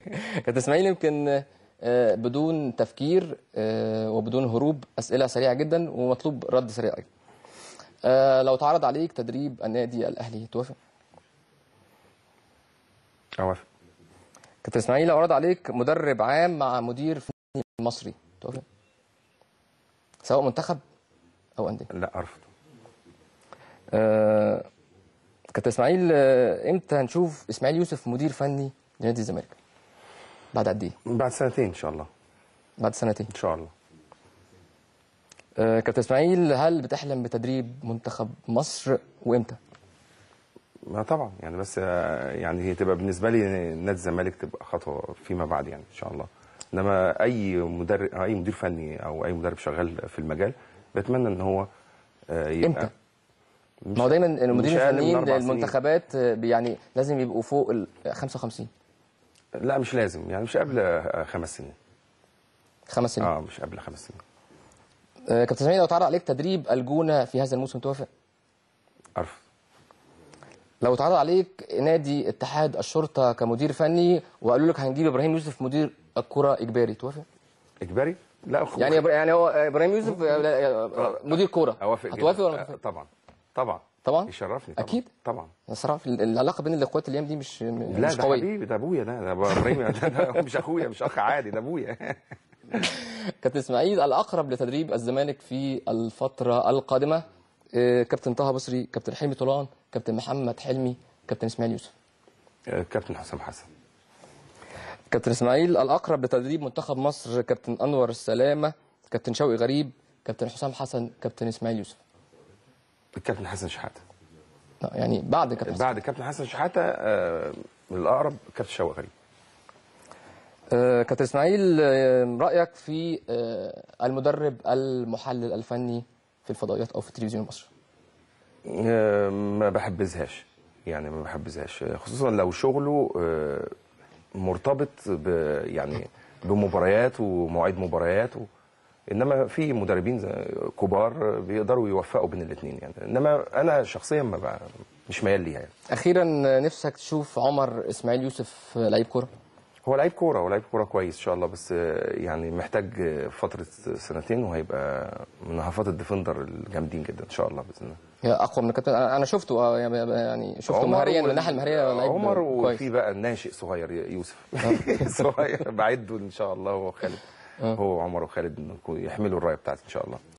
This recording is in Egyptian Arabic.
كابتن اسماعيل يمكن آه، بدون تفكير آه، وبدون هروب اسئله سريعه جدا ومطلوب رد سريع ايضا آه، لو تعرض عليك تدريب النادي الاهلي توافق اوافق كابتن اسماعيل لو عرض عليك مدرب عام مع مدير فني مصري توافق سواء منتخب او انديه لا ارفض آه، كابتن اسماعيل آه، امتى هنشوف اسماعيل يوسف مدير فني لنادي الزمالك بعد قد ايه بعد سنتين ان شاء الله بعد سنتين ان شاء الله آه، كابتن اسماعيل هل بتحلم بتدريب منتخب مصر وامتى ما طبعا يعني بس آه، يعني هي تبقى بالنسبه لي نادي الزمالك تبقى خطوه فيما بعد يعني ان شاء الله انما اي مدرب اي مدير فني او اي مدرب شغال في المجال بتمنى ان هو آه، يبقى امتى مش- ما هو دايما مش المديرين أقل من الفنيين أربع سنين. للمنتخبات آه، يعني لازم يبقوا فوق ال 55 لا مش لازم يعني مش قبل آه، خمس سنين خمس سنين اه مش قبل خمس سنين آه، كابتن اسماعيل لو اتعرض عليك تدريب الجونه في هذا الموسم توافق ارفض لو اتعرض عليك نادي اتحاد الشرطه كمدير فني وقالوا لك هنجيب ابراهيم يوسف مدير الكره اجباري توافق اجباري لا أخ- يعني يعني هو ابراهيم يوسف آه، لا، آه، مدير كوره اوافق جداً. هتوافق ولا آه، ما توافق؟ طبعا طبعا طبعا يشرفني طبعا أكيد. طبعا الصراحه في العلاقه بين الاخوات الايام دي مش لا مش ده قويه حبيبي ده ابويا ده ده ابراهيم ده, ده مش اخويا مش اخ عادي ده ابويا كابتن اسماعيل الاقرب لتدريب الزمالك في الفتره القادمه آه، كابتن طه بصري كابتن حلمي طولان كابتن محمد حلمي كابتن اسماعيل يوسف آه، كابتن حسام حسن كابتن اسماعيل الاقرب لتدريب منتخب مصر كابتن انور السلامه كابتن شوقي غريب كابتن حسام حسن كابتن اسماعيل يوسف الكابتن حسن شحاته لا، يعني بعد كابتن إسماعيل. بعد كابتن حسن شحاته آه، الاقرب كابتن شوقي غريب آه، كابتن اسماعيل آه، رايك في آه، المدرب المحلل الفني في الفضائيات او في التلفزيون المصري آه، ما بحبذهاش يعني ما بحبذهاش آه، خصوصا لو شغله آه، مرتبط ب يعني بمباريات ومواعيد مباريات و... انما في مدربين زي- كبار بيقدروا يوفقوا بين الاثنين يعني انما انا شخصيا ما ب... مش ميال ليها يعني اخيرا آه، نفسك تشوف عمر اسماعيل يوسف آه، لعيب كوره هو لعيب كوره هو لعيب كوره كويس ان شاء الله بس آه، يعني محتاج آه، فتره سنتين وهيبقى من هافات الديفندر الجامدين جدا ان شاء الله باذن الله هي اقوى من كابتن انا أنا شفته آه، يعني شفته عمر مهاريا من وال- الناحيه المهاريه لعيب عمر كويس وفي بقى الناشئ صغير يوسف صغير بعده ان شاء الله هو خالد هو عمر وخالد إنه يحملوا الرايه بتاعتي ان شاء الله